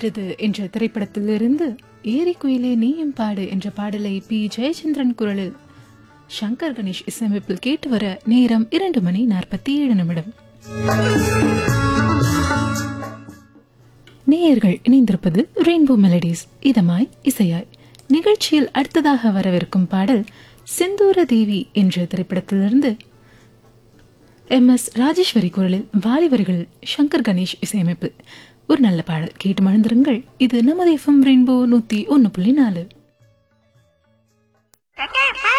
வருகிறது என்ற திரைப்படத்திலிருந்து ஏரி குயிலே நீயும் பாடு என்ற பாடலை பி ஜெயச்சந்திரன் குரலில் சங்கர் கணேஷ் இசையமைப்பில் கேட்டு வர நேரம் இரண்டு மணி நாற்பத்தி ஏழு நிமிடம் நேயர்கள் இணைந்திருப்பது ரெயின்போ மெலடிஸ் இதமாய் இசையாய் நிகழ்ச்சியில் அடுத்ததாக வரவிருக்கும் பாடல் செந்தூர தேவி என்ற திரைப்படத்திலிருந்து எம் எஸ் ராஜேஸ்வரி குரலில் வாலிவர்கள் சங்கர் கணேஷ் இசையமைப்பு ஒரு நல்ல பாடல் கேட்டு மகிழ்ந்திருங்கள் இது நமது எஃப்எம் ரெயின்போ நூத்தி ஒன்னு புள்ளி நாலு Hi,